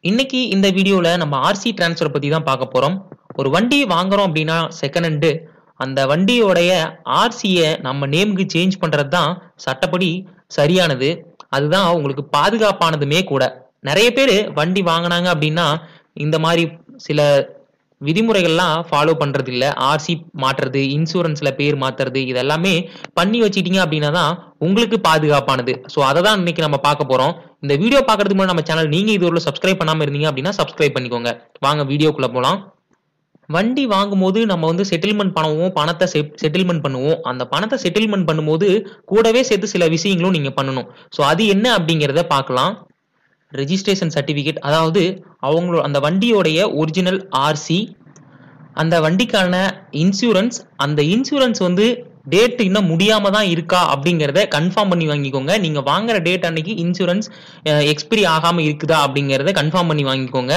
இன்னைக்கு இந்த வீடியோல நம்ம ஆர்சி டிரான்ஸ்ஃபர் பத்தி தான் பார்க்க போறோம் ஒரு வண்டி வாங்குறோம் அப்படின்னா செகண்ட் ஹேண்டு அந்த வண்டியோடைய ஆர்சியை நம்ம நேமுக்கு சேஞ்ச் பண்றது தான் சட்டப்படி சரியானது அதுதான் உங்களுக்கு பாதுகாப்பானதுமே கூட நிறைய பேர் வண்டி வாங்கினாங்க அப்படின்னா இந்த மாதிரி சில விதிமுறைகள்லாம் ஃபாலோ பண்றது இல்ல ஆர்சி மாற்றுறது இன்சூரன்ஸ்ல பேர் மாத்துறது இதெல்லாமே பண்ணி வச்சிட்டீங்க அப்படின்னா தான் உங்களுக்கு பாதுகாப்பானது ஸோ அதை தான் இன்னைக்கு நம்ம பார்க்க போறோம் இந்த வீடியோ பார்க்கறதுக்கு முன்னாடி நம்ம சேனல் நீங்க இது ஒரு சப்ஸ்கிரைப் பண்ணாம இருந்தீங்க அப்படின்னா சப்ஸ்கிரைப் பண்ணிக்கோங்க வாங்க வீடியோக்குள்ள போலாம் வண்டி வாங்கும்போது நம்ம வந்து செட்டில்மெண்ட் பண்ணுவோம் பணத்தை செட்டில்மெண்ட் பண்ணுவோம் அந்த பணத்தை செட்டில்மெண்ட் பண்ணும்போது கூடவே சேர்த்து சில விஷயங்களும் நீங்க பண்ணணும் ஸோ அது என்ன அப்படிங்கிறத பார்க்கலாம் ரெஜிஸ்ட்ரேஷன் சர்டிஃபிகேட் அதாவது அவங்களோட அந்த வண்டியோடைய ஒரிஜினல் ஆர்சி அந்த வண்டிக்கான இன்சூரன்ஸ் அந்த இன்சூரன்ஸ் வந்து டேட் இன்னும் முடியாம தான் இருக்கா அப்படிங்கிறத கன்ஃபார்ம் பண்ணி வாங்கிக்கோங்க நீங்க வாங்குற டேட் அன்னைக்கு இன்சூரன்ஸ் எக்ஸ்பிரி ஆகாம இருக்குதா அப்படிங்கிறத கன்ஃபார்ம் பண்ணி வாங்கிக்கோங்க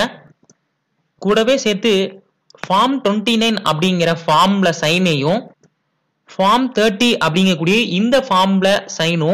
கூடவே சேர்த்து ஃபார்ம் டுவெண்ட்டி நைன் அப்படிங்கிற ஃபார்ம்ல சைனையும் ஃபார்ம் தேர்ட்டி அப்படிங்கக்கூடிய இந்த ஃபார்ம்ல சைனும்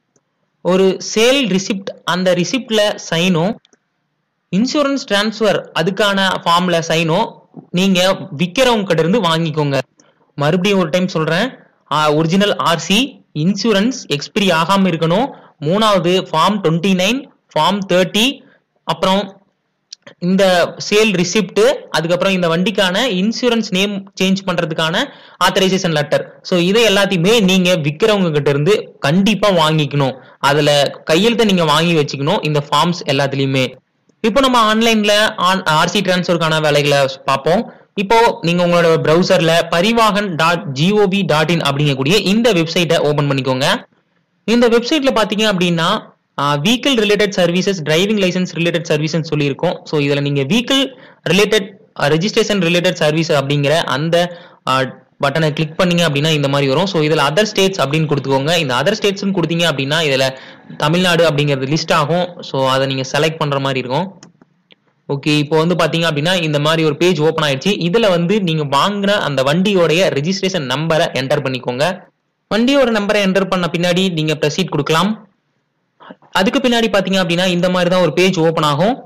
ஒரு சேல் ரிசிப்ட் அந்த ரிசிப்ட்ல சைனும் இன்சூரன்ஸ் டிரான்ஸ்ஃபர் அதுக்கான ஃபார்ம்ல சைனும் நீங்க விற்கிறவங்க கிட்ட இருந்து வாங்கிக்கோங்க மறுபடியும் ஒரு டைம் சொல்றேன் ஒரிஜினல் ஆர்சி இன்சூரன்ஸ் எக்ஸ்பிரி ஆகாம இருக்கணும் மூணாவது form twenty nine form thirty அப்புறம் இந்த சேல் ரிசிப்ட் அதுக்கப்புறம் இந்த வண்டிக்கான இன்சூரன்ஸ் நேம் சேஞ்ச் பண்றதுக்கான ஆத்தரைசேஷன் லெட்டர் ஸோ இதை எல்லாத்தையுமே நீங்க விற்கிறவங்க கிட்ட இருந்து கண்டிப்பா வாங்கிக்கணும் அதுல கையெழுத்தை நீங்க வாங்கி வச்சுக்கணும் இந்த ஃபார்ம்ஸ் எல்லாத்துலயுமே இப்போ நம்ம ஆன்லைன்ல ஆர்சி டிரான்ஸ்ஃபருக்கான வேலைகளை பார்ப்போம் இப்போ நீங்க உங்களோட ப்ரௌசர்ல Parivahan dot GOV dot in அப்படிங்கக்கூடிய இந்த வெப்சைட்டை ஓபன் பண்ணிக்கோங்க இந்த வெப்சைட்ல பாத்தீங்க அப்படின்னா vehicle related services driving licence related services சொல்லியிருக்கோம் ஸோ இதுல நீங்க vehicle related registration related service அப்படிங்கிற அந்த பட்டனை கிளிக் பண்ணீங்க அப்படின்னா இந்த மாதிரி வரும் ஸோ இதில் அதர் ஸ்டேட்ஸ் அப்படின்னு கொடுத்துக்கோங்க இந்த அதர் ஸ்டேட்ஸ்னு கொடுத்தீங்க அப்படின்னா இதில் தமிழ்நாடு அப்படிங்கிறது லிஸ்ட் ஆகும் ஸோ அதை நீங்கள் செலக்ட் பண்ணுற மாதிரி இருக்கும் ஓகே இப்போ வந்து பாத்தீங்க அப்படின்னா இந்த மாதிரி ஒரு பேஜ் ஓப்பன் ஆயிடுச்சு இதுல வந்து நீங்க வாங்குற அந்த வண்டியோடைய ரெஜிஸ்ட்ரேஷன் நம்பரை என்டர் பண்ணிக்கோங்க வண்டியோட நம்பரை என்டர் பண்ண பின்னாடி நீங்க ப்ரொசீட் கொடுக்கலாம் அதுக்கு பின்னாடி பாத்தீங்க அப்படின்னா இந்த மாதிரி தான் ஒரு பேஜ் ஓப்பன் ஆகும்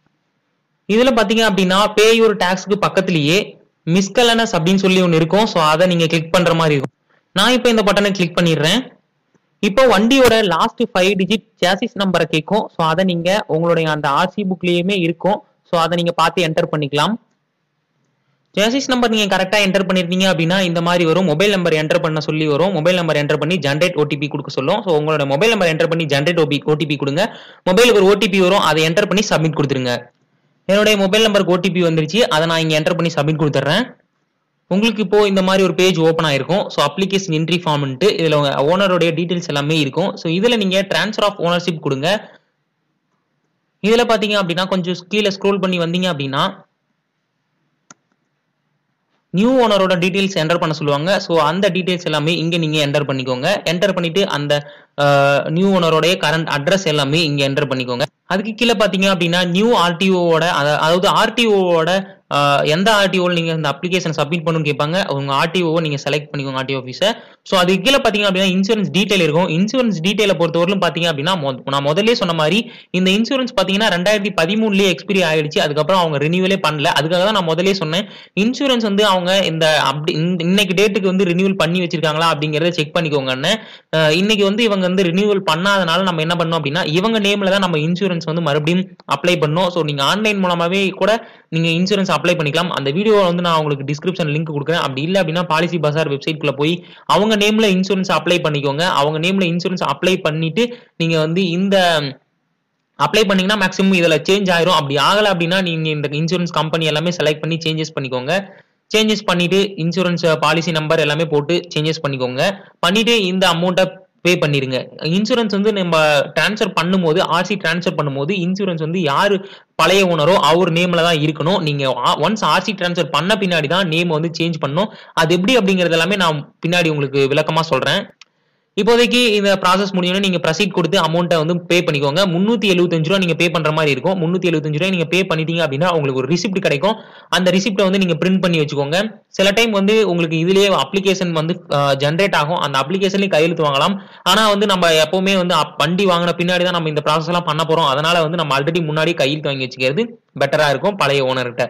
இதுல பாத்தீங்க அப்படின்னா பே யூர் டாக்ஸ்க்கு பக்கத்திலேயே மிஸ்கலனஸ் அப்படின்னு சொல்லி ஒன்று இருக்கும் ஸோ அதை நீங்க கிளிக் பண்ற மாதிரி இருக்கும் நான் இப்போ இந்த பட்டனை கிளிக் பண்ணிடுறேன் இப்போ வண்டியோட லாஸ்ட் ஃபைவ் டிஜிட் சேசிஸ் நம்பரை கேட்கும் ஸோ அதை நீங்க உங்களுடைய அந்த ஆர்சி புக்லயுமே இருக்கும் ஸோ அதை நீங்க பார்த்து என்டர் பண்ணிக்கலாம் சேசிஸ் நம்பர் நீங்க கரெக்டா என்டர் பண்ணிருந்தீங்க அப்படின்னா இந்த மாதிரி வரும் மொபைல் நம்பர் என்டர் பண்ண சொல்லி வரும் மொபைல் நம்பர் என்டர் பண்ணி ஜென்ரேட் ஓடிபி கொடுக்க சொல்லும் ஸோ உங்களோட மொபைல் நம்பர் என்டர் பண்ணி ஜென்ரேட் ஓபி ஓடிபி கொடுங்க மொபைலுக்கு ஒரு ஓடிபி வரும் அதை என்டர் பண்ணி சப்மிட் கொடுத்துருங்க என்னுடைய மொபைல் நம்பருக்கு ஓடிபி வந்துருச்சு அதை நான் இங்க என்டர் பண்ணி சப்மிட் கொடுத்துட்றேன் உங்களுக்கு இப்போ இந்த மாதிரி ஒரு பேஜ் ஓப்பன் ஆயிருக்கும் ஸோ அப்ளிகேஷன் என்ட்ரி ஃபார்ம்ன்ட்டு இதில் உங்க ஓனருடைய டீட்டெயில்ஸ் எல்லாமே இருக்கும் ஸோ இதில் நீங்கள் ட்ரான்ஸ்ஃபர் ஆஃப் ஓனர்ஷிப் கொடுங்க இதில் பார்த்தீங்க அப்படின்னா கொஞ்சம் கீழே ஸ்க்ரோல் பண்ணி வந்தீங்க அப்படின்னா நியூ ஓனரோட டீட்டெயில்ஸ் என்டர் பண்ண சொல்லுவாங்க ஸோ அந்த டீட்டெயில்ஸ் எல்லாமே இங்கே நீங்கள் என்டர் பண்ணிக்கோங்க என்டர் பண்ணிட்டு அந்த நியூ ஓனரோடைய கரண்ட் அட்ரஸ் எல்லாமே இங்கே என்டர் பண்ணிக்கோங்க அதுக்கு கீழே பார்த்தீங்க அப்படின்னா நியூ ஆர்டிஓவோட அதாவது ஆர்டிஓவோட எந்த ஆர்டிஓ நீங்க இந்த அப்ளிகேஷன் சப்மிட் பண்ணணும் கேட்பாங்க உங்க ஆர்டிஓவை நீங்க செலக்ட் பண்ணிக்கோங்க ஆர்டிஓ ஆஃபீஸை ஸோ அதுக்கு கீழே பாத்தீங்க அப்படின்னா இன்சூரன்ஸ் டீடைல் இருக்கும் இன்சூரன்ஸ் டீடைலை பொறுத்தவரையிலும் பாத்தீங்க அப்படின்னா நான் முதல்ல சொன்ன மாதிரி இந்த இன்சூரன்ஸ் பாத்தீங்கன்னா ரெண்டாயிரத்தி பதிமூணுலயே எக்ஸ்பிரி ஆயிடுச்சு அதுக்கப்புறம் அவங்க ரினியூவலே பண்ணல அதுக்காக தான் நான் முதல்ல சொன்னேன் இன்சூரன்ஸ் வந்து அவங்க இந்த அப்படி இன்னைக்கு டேட்டுக்கு வந்து ரினியூவல் பண்ணி வச்சிருக்காங்களா அப்படிங்கறத செக் பண்ணிக்கோங்கன்னு இன்னைக்கு வந்து இவங்க வந்து ரினியூவல் பண்ணாதனால நம்ம என்ன பண்ணோம் அப்படின்னா இவங்க நேம்ல தான் நம்ம இன்சூரன்ஸ் வந்து மறுபடியும் அப்ளை பண்ணோம் ஸோ நீங்க ஆன்லைன் மூலமாவே கூட நீங்க இன்சூரன்ஸ் அப்ளை பண்ணிக்கலாம் அந்த வீடியோ வந்து நான் உங்களுக்கு டிஸ்கிரிப்ஷன் லிங்க் கொடுக்குறேன் அப்படி இல்லை அப்படின்னா பாலிசி பசார் வெப்சைட்குள்ள போய் அவங்க நேம்ல இன்சூரன்ஸ் அப்ளை பண்ணிக்கோங்க அவங்க நேம்ல இன்சூரன்ஸ் அப்ளை பண்ணிட்டு நீங்க வந்து இந்த அப்ளை பண்ணீங்கன்னா மேக்ஸிமம் இதுல சேஞ்ச் ஆயிரும் அப்படி ஆகல அப்படின்னா நீங்க இந்த இன்சூரன்ஸ் கம்பெனி எல்லாமே செலக்ட் பண்ணி சேஞ்சஸ் பண்ணிக்கோங்க சேஞ்சஸ் பண்ணிட்டு இன்சூரன்ஸ் பாலிசி நம்பர் எல்லாமே போட்டு சேஞ்சஸ் பண்ணிக்கோங்க பண்ணிட்டு இந்த அமௌண்ட்டை பே பண்ணிருங்க இன்சூரன்ஸ் வந்து நம்ம டிரான்ஸ்ஃபர் பண்ணும்போது ஆர்சி டிரான்ஸ்ஃபர் பண்ணும்போது இன்சூரன்ஸ் வந்து யாரு பழைய ஓனரோ அவர் நேம்ல தான் இருக்கணும் நீங்க ஒன்ஸ் ஆர்சி டிரான்ஸ்ஃபர் பண்ண பின்னாடி தான் நேம் வந்து சேஞ்ச் பண்ணும் அது எப்படி அப்படிங்கறது எல்லாமே நான் பின்னாடி உங்களுக்கு விளக்கமா சொல்றேன் இப்போதைக்கு இந்த ப்ராசஸ் முடிஞ்சோடனே நீங்க ப்ரொசீட் கொடுத்து அமௌண்ட்டை வந்து பே பண்ணிக்கோங்க முந்நூற்றி எழுபத்தஞ்சு ரூபா நீங்க பே பண்ற மாதிரி இருக்கும் முந்நூற்றி எழுபத்தஞ்சு ரூபாய் நீங்க பே பண்ணிட்டீங்க அப்படின்னா உங்களுக்கு ஒரு ரிசிப்ட் கிடைக்கும் அந்த ரிசிப்ட்டை வந்து நீங்க பிரிண்ட் பண்ணி வச்சுக்கோங்க சில டைம் வந்து உங்களுக்கு இதுலயே அப்ளிகேஷன் வந்து ஜென்ரேட் ஆகும் அந்த அப்ளிகேஷன்லயே கையெழுத்து வாங்கலாம் ஆனா வந்து நம்ம எப்பவுமே வந்து அப்- வண்டி வாங்கின பின்னாடி தான் நம்ம இந்த ப்ராசஸ் எல்லாம் பண்ண போறோம் அதனால வந்து நம்ம ஆல்ரெடி முன்னாடி கையெழுத்து வாங்கி வச்சுக்கிறது பெட்டரா இருக்கும் பழைய ஓனர்கிட்ட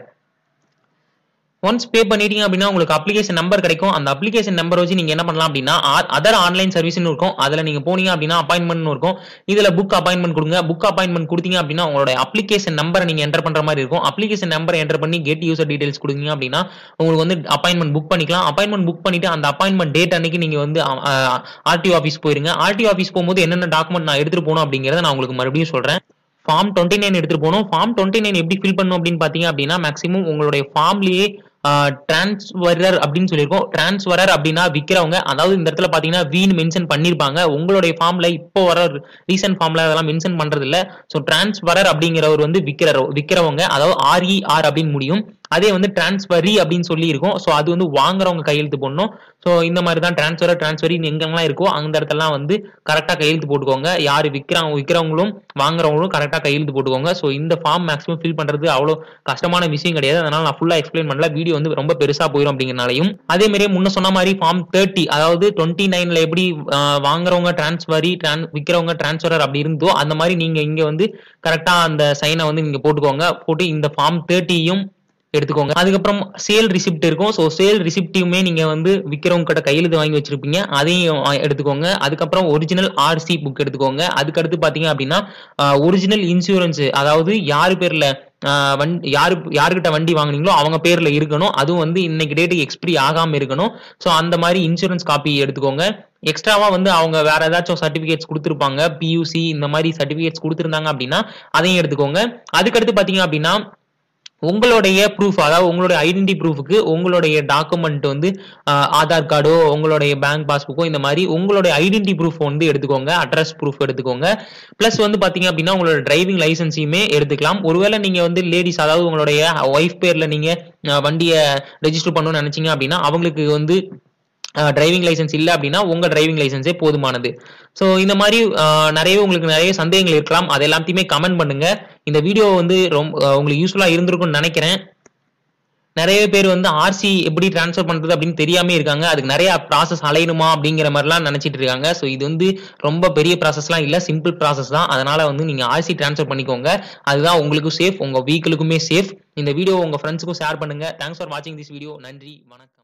ஒன்ஸ் பே பண்ணிட்டீங்க அப்படின்னா உங்களுக்கு அப்ளிகேஷன் நம்பர் கிடைக்கும் அந்த அப்ளிகேஷன் நம்பர் வச்சு நீங்க என்ன பண்ணலாம் அப்படின்னா அதர் ஆன்லைன் சர்வீஸ்னு இருக்கும் அதுல நீங்க போனீங்க அப்படின்னா அப்பாயின்மெண்ட் இருக்கும் இதுல புக் அப்பாயின்மெண்ட் கொடுங்க புக் அப்பாயின்மெண்ட் கொடுத்தீங்க அப்படின்னா உங்களோட அப்ளிகேஷன் நம்பரை நீங்க என்டர் பண்ற மாதிரி இருக்கும் அப்ளிகேஷன் நம்பரை என்டர் பண்ணி கெட் யூசர் டீடைல்ஸ் கொடுத்தீங்க அப்படின்னா உங்களுக்கு வந்து அப்பாயின்மெண்ட் புக் பண்ணிக்கலாம் அப்பாயின்மெண்ட் புக் பண்ணிட்டு அந்த அப்பாயின்மெண்ட் டேட் அன்னைக்கு நீங்க வந்து ஆர்டிஓ ஆஃபீஸ் போயிருங்க ஆர்டிஓ ஆஃபீஸ் போகும்போது என்னென்ன டாக்குமெண்ட் நான் எடுத்துட்டு போகணும் அப்படிங்கறத நான் உங்களுக்கு மறுபடியும் சொல்றேன் ஃபார்ம் டுவெண்ட்டி நைன் எடுத்துட்டு போகணும் ஃபார்ம் டுவெண்ட்டி நைன் எப்படி ஃபில் பண்ணணும் அப்படின்னு பாத்தீங்க அப்படின்னா மேக்ஸிமம் உங்களுடைய ஃபார்ம்லயே டிரான்ஸ்வரர் அப்படின்னு சொல்லியிருக்கோம் டிரான்ஸ்வரர் அப்படின்னா விற்கிறவங்க அதாவது இந்த இடத்துல பாத்தீங்கன்னா வீன் மென்ஷன் பண்ணிருப்பாங்க உங்களுடைய ஃபார்ம்ல இப்போ வர ரீசன்ட் ஃபார்ம்ல அதெல்லாம் மென்ஷன் பண்றது இல்ல ஸோ டிரான்ஸ்வரர் அப்படிங்கிறவர் வந்து விற்கிற விற்கிறவங்க அதாவது ஆர்இஆர் அப்படின்னு முடியும் அதே வந்து டிரான்ஸ்பரி அப்படின்னு சொல்லி இருக்கும் ஸோ அது வந்து வாங்குறவங்க கையெழுத்து போடணும் ஸோ இந்த மாதிரி தான் டிரான்ஸ்ஃபர் டிரான்ஸ்ஃபரி எங்கெல்லாம் இருக்கோ அந்த இடத்துலலாம் வந்து கரெக்டாக கையெழுத்து போட்டுக்கோங்க யார் விற்கிறாங்க விற்கிறவங்களும் வாங்குறவங்களும் கரெக்டாக கையெழுத்து போட்டுக்கோங்க ஸோ இந்த ஃபார்ம் மேக்ஸிமம் ஃபில் பண்ணுறது அவ்வளோ கஷ்டமான விஷயம் கிடையாது அதனால நான் ஃபுல்லாக எக்ஸ்பிளைன் பண்ணல வீடியோ வந்து ரொம்ப பெருசாக போயிடும் அப்படிங்கிறனாலையும் அதே மாதிரியே முன்ன சொன்ன மாதிரி ஃபார்ம் தேர்ட்டி அதாவது டுவெண்ட்டி நைன்ல எப்படி ஆஹ், வாங்குறவங்க டிரான்ஸ்ஃபரி டிரான் விற்கிறவங்க டிரான்ஸ்ஃபரர் அப்படி இருந்தோ அந்த மாதிரி நீங்க இங்க வந்து கரெக்டா அந்த சைனை வந்து நீங்க போட்டுக்கோங்க போட்டு இந்த ஃபார்ம் தேர்ட்டியும் எடுத்துக்கோங்க அதுக்கப்புறம் சேல் ரிசிப்ட் இருக்கும் ஸோ சேல் ரிசிப்டையுமே நீங்க வந்து விற்கிறவங்க கிட்ட கையெழுத்து வாங்கி வச்சிருப்பீங்க அதையும் ஆ, எடுத்துக்கோங்க அதுக்கப்புறம் ஒரிஜினல் ஆர்சி புக் எடுத்துக்கோங்க அதுக்கடுத்து பாத்தீங்க அப்படின்னா ஒரிஜினல் இன்சூரன்ஸ் அதாவது யாரு பேர்ல ஆஹ் வண்டி யாரு யாருக்கிட்ட வண்டி வாங்குனீங்களோ அவங்க பேர்ல இருக்கணும் அதுவும் வந்து இன்னைக்கு டேட்டுக்கு எக்ஸ்பிரி ஆகாம இருக்கணும் ஸோ அந்த மாதிரி இன்சூரன்ஸ் காப்பி எடுத்துக்கோங்க எக்ஸ்ட்ராவா வந்து அவங்க வேற ஏதாச்சும் சர்டிபிகேட்ஸ் கொடுத்துருப்பாங்க பியூசி இந்த மாதிரி சர்டிபிகேட்ஸ் கொடுத்துருந்தாங்க அப்படின்னா அதையும் எடுத்துக்கோங்க அதுக்கடுத்து பாத்தீங்க அப்படின்னா உங்களுடைய ப்ரூஃப் அதாவது உங்களுடைய ஐடென்டி ப்ரூஃபுக்கு உங்களுடைய டாக்குமெண்ட் வந்து ஆஹ், ஆதார் கார்டோ உங்களுடைய பேங்க் பாஸ்புக்கோ இந்த மாதிரி உங்களுடைய ஐடென்டி ப்ரூஃப் வந்து எடுத்துக்கோங்க அட்ரஸ் ப்ரூஃப் எடுத்துக்கோங்க ப்ளஸ் வந்து பாத்தீங்க அப்படின்னா உங்களோட டிரைவிங் லைசன்ஸையுமே எடுத்துக்கலாம் ஒருவேளை நீங்க வந்து லேடிஸ் அதாவது உங்களுடைய ஒய்ஃப் பேர்ல நீங்க ஆஹ், வண்டியை ரெஜிஸ்டர் பண்ணணும்னு நினைச்சீங்க அப்படின்னா அவங்களுக்கு வந்து டிரைவிங் லைசன்ஸ் இல்லை அப்படின்னா உங்க டிரைவிங் லைசன்ஸே போதுமானது ஸோ இந்த மாதிரி ஆஹ், நிறைய உங்களுக்கு நிறைய சந்தேகங்கள் இருக்கலாம் அது எல்லாத்தையுமே கமெண்ட் பண்ணுங்க இந்த வீடியோ வந்து ரொம்ப ஆஹ், உங்களுக்கு யூஸ்ஃபுல்லா இருந்திருக்கும்னு நினைக்கிறேன் நிறைய பேர் வந்து ஆர்சி எப்படி ட்ரான்ஸ்ஃபர் பண்றது அப்படின்னு தெரியாம இருக்காங்க அதுக்கு நிறைய ப்ராசஸ் அலையணுமா அப்படிங்கிற மாதிரிலாம் நினைச்சிட்டு இருக்காங்க ஸோ இது வந்து ரொம்ப பெரிய ப்ராசஸ்லாம் இல்ல சிம்பிள் ப்ராசஸ் தான் அதனால வந்து நீங்க ஆர்சி ட்ரான்ஸ்ஃபர் பண்ணிக்கோங்க அதுதான் உங்களுக்கு சேஃப் உங்க வீக்கிலுக்குமே சேஃப் இந்த வீடியோ உங்க ஃப்ரெண்ட்ஸுக்கும் ஷேர் பண்ணுங்க தேங்க்ஸ் ஃபார் வாட்சிங் திஸ் வீடியோ நன்றி வணக்கம்